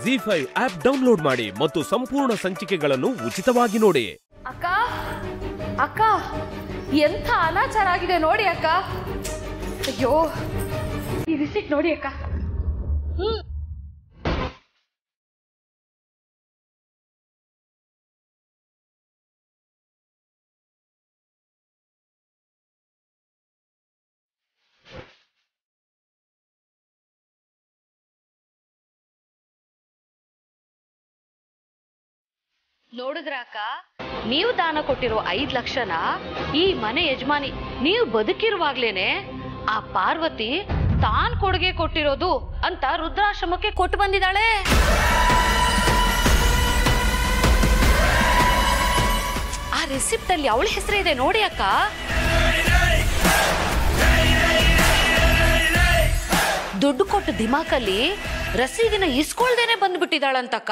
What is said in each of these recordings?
G five app download ಮಾಡಿ ಮತ್ತು ಸಂಪೂರ್ಣ ಸಂಚಿಕೆಗಳನ್ನು ಉಚಿತವಾಗಿ ನೋಡಿ ಅಕ್ಕ ಅಕ್ಕ ಎಂಥ ಅನಾಚಾರ ಆಗಿದೆ ನೋಡಿ ಅಕ್ಕ ಅಯ್ಯೋ ಈ ರಿಸಿಟ್ ನೋಡಿ ಅಕ್ಕ ಹ್ಮ್ ನೋಡಿದ್ರ ಅಕ್ಕ ನೀವು ದಾನ ಕೊಟ್ಟಿರೋ ಐದ್ ಲಕ್ಷನ ಈ ಮನೆ ಯಜಮಾನಿ ನೀವು ಬದುಕಿರುವಾಗ್ಲೇನೆ ಆ ಪಾರ್ವತಿ ತಾನ್ ಕೊಡುಗೆ ಕೊಟ್ಟಿರೋದು ಅಂತ ರುದ್ರಾಶ್ರಮಕ್ಕೆ ಕೊಟ್ಟು ಬಂದಿದ್ದಾಳೆ ಆ ರೆಸಿಪ್ಟ್ ಅಲ್ಲಿ ಅವಳ ಹೆಸರು ಇದೆ ನೋಡಿ ಅಕ್ಕ ದುಡ್ಡು ಕೊಟ್ಟು ದಿಮಾಕಲ್ಲಿ ರಸೀದಿನ ಇಸ್ಕೊಳ್ದೇನೆ ಬಂದ್ಬಿಟ್ಟಿದ್ದಾಳಂತಕ್ಕ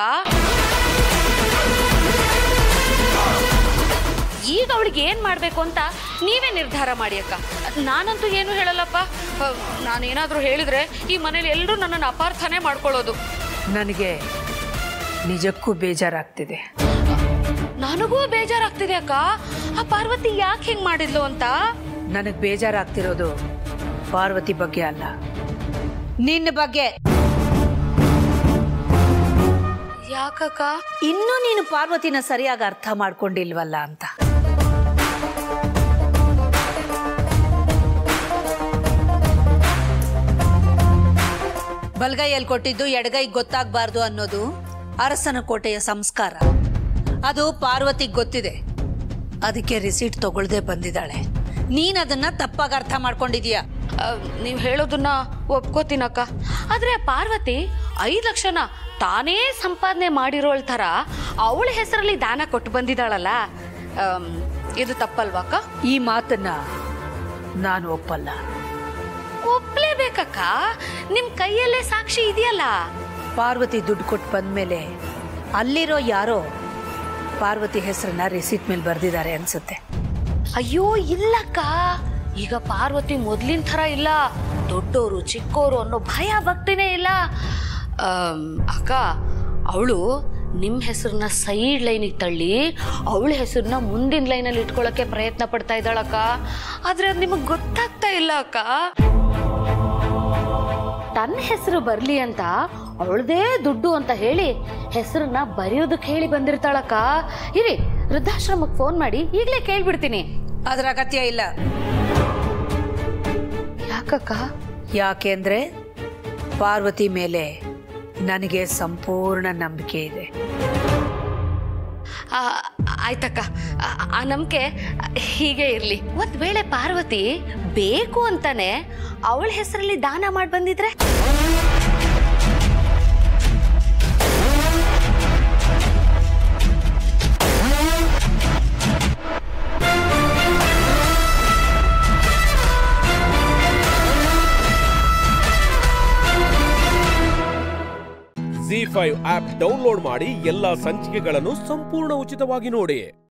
ಈಗ ಅವಳಿಗೆ ಏನ್ ಮಾಡ್ಬೇಕು ಅಂತ ನೀವೇ ನಿರ್ಧಾರ ಮಾಡಿ ಅಕ್ಕ ನಾನಂತೂ ಏನು ಹೇಳಲ್ಲಪ್ಪ ಅಹ್, ನಾನೇನಾದ್ರೂ ಹೇಳಿದ್ರೆ ಈ ಮನೇಲಿ ಎಲ್ಲರೂ ನನ್ನನ್ನು ಅಪಾರ್ಥನೆ ಮಾಡ್ಕೊಳ್ಳೋದು ನನಗೆ ನಿಜಕ್ಕೂ ಬೇಜಾರಾಗ್ತಿದೆ ನನಗೂ ಬೇಜಾರಾಗ್ತಿದೆ ಅಕ್ಕ ಆ ಪಾರ್ವತಿ ಯಾಕೆ ಹಿಂಗ್ ಮಾಡಿದ್ಲು ಅಂತ ನನಗೆ ಬೇಜಾರಾಗ್ತಿರೋದು ಪಾರ್ವತಿ ಬಗ್ಗೆ ಅಲ್ಲ ನಿನ್ನ ಬಗ್ಗೆ ಯಾಕಕ್ಕ ಇನ್ನೂ ನೀನು ಪಾರ್ವತಿನ ಸರಿಯಾಗಿ ಅರ್ಥ ಮಾಡ್ಕೊಂಡಿಲ್ವಲ್ಲ ಅಂತ ಬಲ್ಗೈಯಲ್ಲಿ ಕೊಟ್ಟಿದ್ದು ಎಡಗೈ ಗೊತ್ತಾಗಬಾರ್ದು ಅನ್ನೋದು ಅರಸನ ಕೋಟೆಯ ಸಂಸ್ಕಾರ ಅದು ಪಾರ್ವತಿಗೆ ಗೊತ್ತಿದೆ ಅದಕ್ಕೆ ರಿಸೀಟ್ ತಗೊಳ್ದೆ ಬಂದಿದ್ದಾಳೆ ನೀನ್ ಅದನ್ನ ತಪ್ಪಾಗಿ ಅರ್ಥ ಮಾಡ್ಕೊಂಡಿದೀಯ ನೀವು ಹೇಳೋದನ್ನ ಒಪ್ಕೋತೀನಕ್ಕ ಆದ್ರೆ ಆ ಪಾರ್ವತಿ ಐದ್ ಲಕ್ಷನ ತಾನೇ ಸಂಪಾದನೆ ಮಾಡಿರೋಳ್ ಥರ ಅವಳ ಹೆಸರಲ್ಲಿ ದಾನ ಕೊಟ್ಟು ಬಂದಿದ್ದಾಳಲ್ಲ ಅಮ್, ಇದು ತಪ್ಪಲ್ವಾಕ್ಕ ಈ ಮಾತನ್ನ ನಾನು ಒಪ್ಪಲ್ಲ ಒಪ್ಲೇಬೇಕಕ್ಕ ನಿಮ್ ಕೈಯಲ್ಲೇ ಸಾಕ್ಷಿ ಇದೆಯಲ್ಲ ಪಾರ್ವತಿ ದುಡ್ಡು ಕೊಟ್ಟು ಬಂದ್ಮೇಲೆ ಅಲ್ಲಿರೋ ಯಾರೋ ಪಾರ್ವತಿ ಹೆಸರನ್ನ ರಿಸೀಟ್ ಮೇಲೆ ಬರೆದಿದ್ದಾರೆ ಅನ್ಸುತ್ತೆ ಅಯ್ಯೋ ಇಲ್ಲಕ್ಕ ಈಗ ಪಾರ್ವತಿ ಮೊದ್ಲಿನ ಥರ ಇಲ್ಲ ದೊಡ್ಡೋರು ಚಿಕ್ಕೋರು ಅನ್ನೋ ಭಯ ಭಕ್ತಿನೇ ಇಲ್ಲ ಆಮ್, ಅಕ್ಕ ಅವಳು ನಿಮ್ಮ ಹೆಸರನ್ನ ಸೈಡ್ ಲೈನಿಗೆ ತಳ್ಳಿ ಅವಳ ಹೆಸರನ್ನ ಮುಂದಿನ ಲೈನಲ್ಲಿ ಇಟ್ಕೊಳ್ಳೋಕೆ ಪ್ರಯತ್ನ ಪಡ್ತಾ ಇದ್ದಾಳಕ್ಕ ಆದ್ರೆ ಅದು ನಿಮಗೆ ಗೊತ್ತಾಗ್ತಾ ಇಲ್ಲ ಅಕ್ಕ ತನ್ನ ಹೆಸರು ಬರ್ಲಿ ಅಂತ ಅವಳದೇ ದುಡ್ಡು ಅಂತ ಹೇಳಿ ಹೆಸರನ್ನ ಬರೆಯೋದಕ್ಕೆ ಹೇಳಿ ಬಂದಿರ್ತಾಳಕ್ಕ ಇರಿ ವೃದ್ಧಾಶ್ರಮಕ್ಕೆ ಫೋನ್ ಮಾಡಿ ಈಗಲೇ ಕೇಳ್ಬಿಡ್ತೀನಿ ಅದ್ರ ಅಗತ್ಯ ಇಲ್ಲ ಯಾಕಕ್ಕ ಯಾಕೆಂದ್ರೆ ಪಾರ್ವತಿ ಮೇಲೆ ನನಗೆ ಸಂಪೂರ್ಣ ನಂಬಿಕೆ ಇದೆ ಆ, ಆಯ್ತಕ್ಕ ಆ- ಆ ನಂಬಿಕೆ ಹೀಗೆ ಇರ್ಲಿ ಒಂದ್ ವೇಳೆ ಪಾರ್ವತಿ ಬೇಕು ಅಂತಾನೆ ಅವಳ ಹೆಸರಲ್ಲಿ ದಾನ ಮಾಡಿ ಬಂದಿದ್ರೆ ಜಿ ಫೈವ್ ಆಪ್ ಡೌನ್ಲೋಡ್ ಮಾಡಿ ಎಲ್ಲಾ ಸಂಚಿಕೆಗಳನ್ನು ಸಂಪೂರ್ಣ ಉಚಿತವಾಗಿ ನೋಡಿ